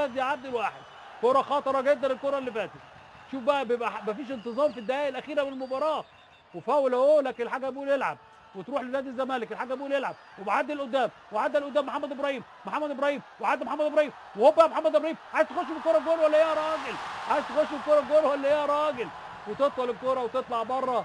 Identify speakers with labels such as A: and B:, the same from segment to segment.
A: وادي عبد الواحد كره خطره جدا الكره اللي فاتت شوف بقى بيبقى مفيش انتظام في الدقائق الاخيره من المباراه وفاول اهو لكن الحكم بيقول العب وتروح لنادي الزمالك الحكم بيقول العب ومعدي لقدام وعدى لقدام محمد ابراهيم محمد ابراهيم وعدى محمد ابراهيم وهوبا محمد ابراهيم عايز تخش بالكره جول ولا ايه يا راجل عايز تخش بالكره جول ولا ايه يا راجل وتطول الكره وتطلع بره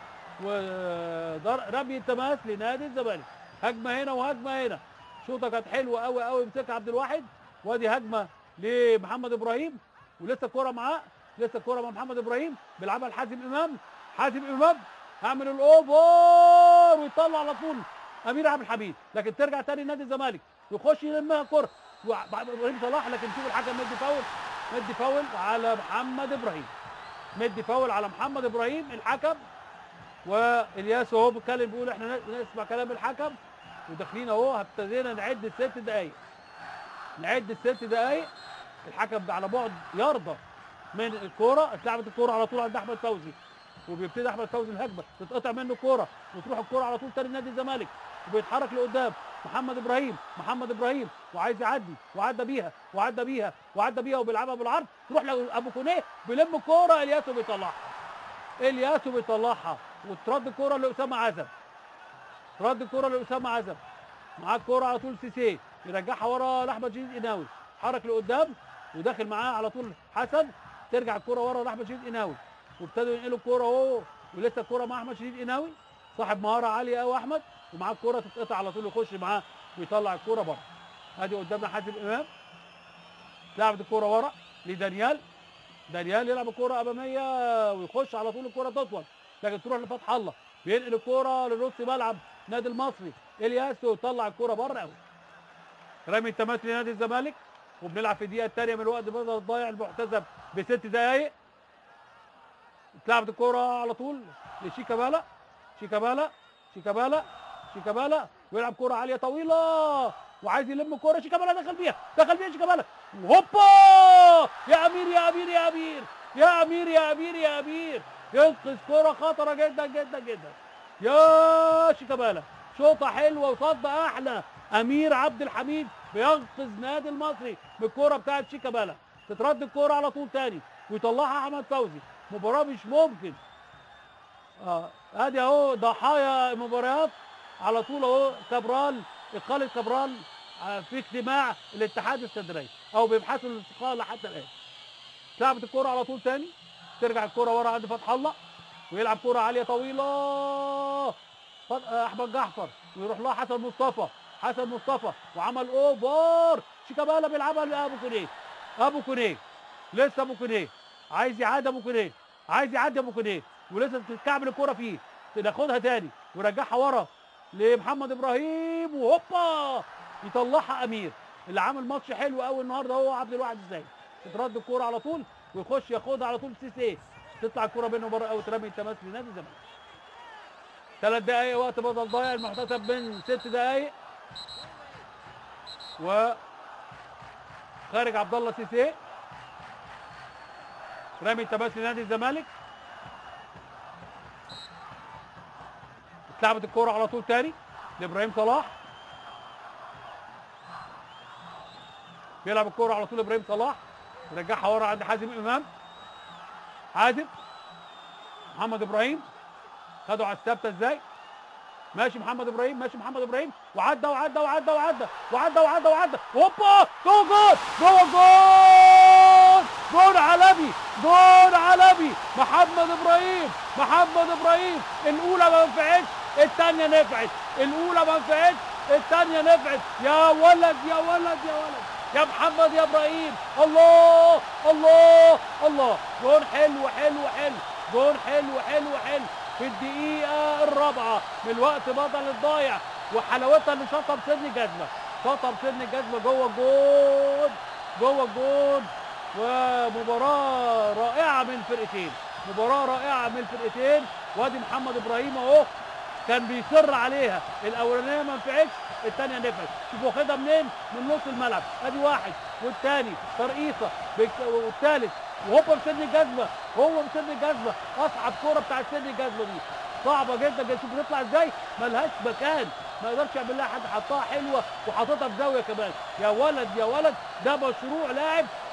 A: ورمي التماس لنادي الزمالك هجمه هنا وهجمه هنا شوطه كانت حلوه قوي قوي يمسكها عبد الواحد وادي هجمه لمحمد ابراهيم ولسه الكوره معاه لسه الكوره مع محمد ابراهيم بيلعبها لحازم امام حازم امام هعمل الاوفر ويطلع على طول امير عبد الحميد لكن ترجع تاني نادي الزمالك ويخش يلمها كره ابراهيم صلاح لكن شوف الحكم مدي فاول مدي فاول على محمد ابراهيم مدي فاول على محمد ابراهيم الحكم والياس اهو بيتكلم بيقول احنا نسمع كلام الحكم وداخلين اهو ابتدينا نعد الست دقايق نعد الست دقايق الحكم على بعد يرضى من الكوره اتلعبت الكوره على طول عند احمد فوزي وبيبتدي احمد فوزي الهجمه تتقطع منه الكوره وتروح الكوره على طول تاني نادي الزمالك وبيتحرك لقدام محمد ابراهيم محمد ابراهيم وعايز يعدي وعدى بيها وعدى بيها وعدى بيها وبيلعبها بالعرض تروح لابو كونيه بيلم الكوره الياسو بيطلعها الياسو بيطلعها وترد الكوره لاسامه عزب رد الكوره لاسامه عزب معاه الكوره على طول سيسي يرجعها ورا لاحمد جديد قناوي حرك لقدام وداخل معاه على طول حسن ترجع الكوره ورا لاحمد شديد قناوي وابتدوا ينقلوا الكوره اهو ولسه الكوره مع احمد شديد قناوي صاحب مهاره عاليه قوي احمد ومعاه الكوره تتقطع على طول يخش معاه ويطلع الكوره بره ادي قدامنا حازم امام لعبت الكوره ورا لدانيال دانيال يلعب الكوره اماميه ويخش على طول الكوره تطول لكن تروح لفتح الله بينقل الكوره لنص ملعب نادي المصري الياسو يطلع الكوره بره قوي رمي التماس لنادي الزمالك وبنلعب في الدقيقه الثانيه من الوقت بدل الضايع المحتسب بست دقائق اتلعبت الكوره على طول لشيكابالا شيكابالا شيكابالا شيكابالا ويلعب كوره عاليه طويله وعايز يلم الكوره شيكابالا دخل بيها دخل بيها شيكابالا هوبا يا امير يا امير يا امير يا امير يا امير يا امير ينقذ كوره خطره جدا جدا جدا يا شيكابالا شوطه حلوه وصد احلى امير عبد الحميد بينقذ نادي المصري بالكوره بتاعت شيكابالا تترد الكوره على طول تاني ويطلعها احمد فوزي مباراه مش ممكن اه ادي اهو ضحايا مباريات على طول اهو كابرال اقاله كابرال آه، في اجتماع الاتحاد السدري او بيبحثوا الاستقاله حتى الان لعبت الكوره على طول تاني ترجع الكوره ورا عند فتح الله ويلعب كوره عاليه طويله فت- آه، احمد جعفر ويروح لها حسن مصطفى حسن مصطفى وعمل اوفر شيكابالا بيلعبها لابو كونيه ابو كونيه لسه ابو كونيه عايز يعدي ابو كونيه عايز يعدي ابو كونيه ولسه بتتكعبل الكوره فيه ناخدها تاني ويرجعها ورا لمحمد ابراهيم وهوبا يطلعها امير اللي عامل ماتش حلو قوي النهارده هو عبد الواحد ازاي تترد الكوره على طول ويخش ياخدها على طول سيسي تطلع الكوره بينه وبره او ترمي التماس لنادي الزمالك ثلاث دقايق وقت بدل ضايع المحتسب من ست دقايق و خارج عبد الله سيسي رامي التماس لنادي الزمالك اتلعبت الكوره على طول تاني لابراهيم صلاح بيلعب الكوره على طول ابراهيم صلاح يرجعها ورا عند حازم امام حازم محمد ابراهيم خدوا على الثابته ازاي ماشي محمد ابراهيم ماشي محمد ابراهيم وعدى وعدى وعدى وعدى وعدى وعدى وعدى هوبا جوه جول جوه جول جول عالمي جول عالمي محمد ابراهيم محمد ابراهيم الاولى ما نفعتش الثانيه نفعت الاولى ما نفعتش الثانيه نفعت يا ولد يا ولد يا ولد يا محمد يا ابراهيم الله الله الله جون حلو حلو حلو جون حلو حلو حلو في الدقيقة الرابعة من الوقت بدل الضايع وحلاوتها اللي شاطها بسن جزمة شاطها بسن جزمة جوه الجون جوه الجون ومباراة رائعة من فرقتين مباراة رائعة من فرقتين وادي محمد ابراهيم اهو كان بيصر عليها الاولانيه ما نفعتش الثانيه نفعت شوف واخدها منين من نص الملعب ادي واحد والثاني ترقيصه بك- والثالث وهوبا بسن الجزمه هو بسن الجزمه اصعب كوره بتاعت سن الجزمه دي صعبه جدا جدا شوف بتطلع ازاي ملهاش مكان ما يقدرش يعمل لها حد حطها حلوه وحاططها في زاويه كمان يا ولد يا ولد ده مشروع لاعب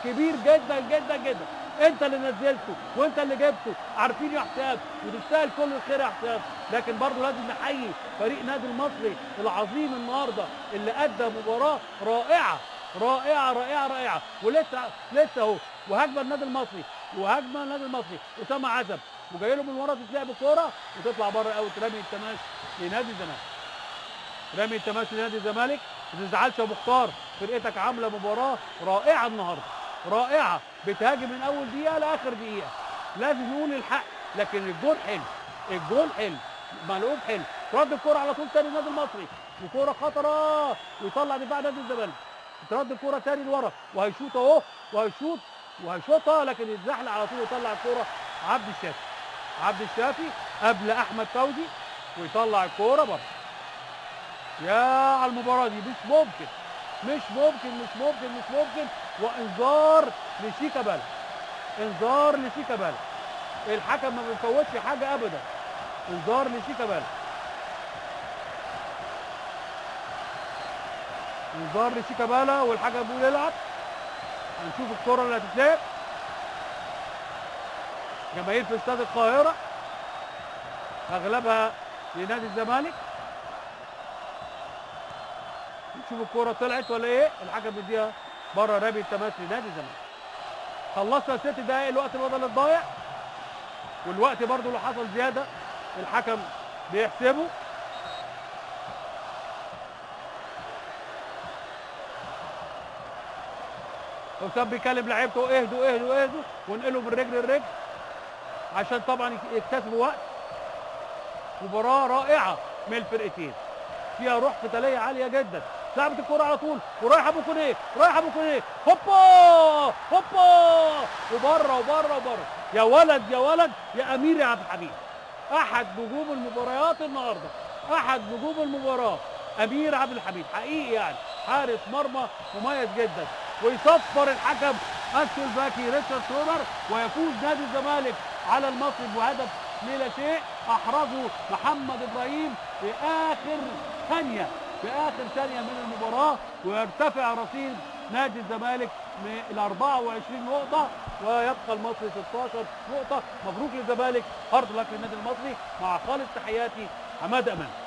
A: كبير جدا جدا جدا انت اللي نزلته وانت اللي جبته عارفين يا حساب وتستاهل كل الخير يا حساب لكن برضه لازم نحيي فريق نادي المصري العظيم النهارده اللي ادى مباراه رائعه رائعه رائعه رائعه ولسه لسه اهو وهجمه النادي المصري وهجمه النادي المصري اسامه عزب وجاي له من ورا تتلعب الكوره وتطلع بره اوت رمي التماس لنادي الزمالك رمي التماس لنادي الزمالك ما تزعلش يا مختار فرقتك عامله مباراه رائعه النهارده رائعه بتهاجم من اول دقيقه لاخر دقيقه لازم نقول الحق لكن الجول حلو الجول حلو ملعوب حلو ترد الكوره على طول تاني النادي المصري وكوره خطره ويطلع دفاع نادي الزمالك ترد الكوره تاني لورا وهيشوط اهو وهيشوط وهيشوطها لكن يتزحلق على طول ويطلع الكوره عبد الشافي عبد الشافي قبل احمد فوزي ويطلع الكوره بره يا على المباراه دي مش ممكن مش ممكن مش ممكن مش ممكن وانذار لشيكا بالا انذار لشيكا بالا الحكم ما بيفوتش حاجه ابدا انذار لشيكا بالا انذار لشيكا بالا والحكم بيقول العب هنشوف الكره اللي هتتلعب جماهير في استاد القاهره اغلبها لنادي الزمالك نشوف الكرة طلعت ولا ايه الحكم بيديها بره رامي التماس لنادي الزمالك خلصنا ست دقايق الوقت البدل الضايع والوقت برضو اللي حصل زيادة الحكم بيحسبه حسام بيكلم لعيبته اهدوا اهدوا اهدوا وانقلوا من رجل لرجل عشان طبعا يكتسبوا وقت مباراة رائعة من الفرقتين فيها روح قتاليه عاليه جدا لعبت الكوره على طول ورايح ابو كونيه رايح ابو كونيه هوبا هوبا وبره وبره وبره يا ولد يا ولد يا امير يا عبد الحميد احد نجوم المباريات النهارده احد نجوم المباراه امير عبد الحميد حقيقي يعني حارس مرمى مميز جدا ويصفر الحكم السلوفاكي ريتشارد سومر ويفوز نادي الزمالك على المصري بهدف لا شيء احرزه محمد ابراهيم في اخر ثانيه في اخر ثانيه من المباراه ويرتفع رصيد نادي الزمالك من 24 نقطه ويبقى المصري 16 نقطه مبروك للزمالك هارد لك للنادي المصري مع خالص تحياتي حماد امان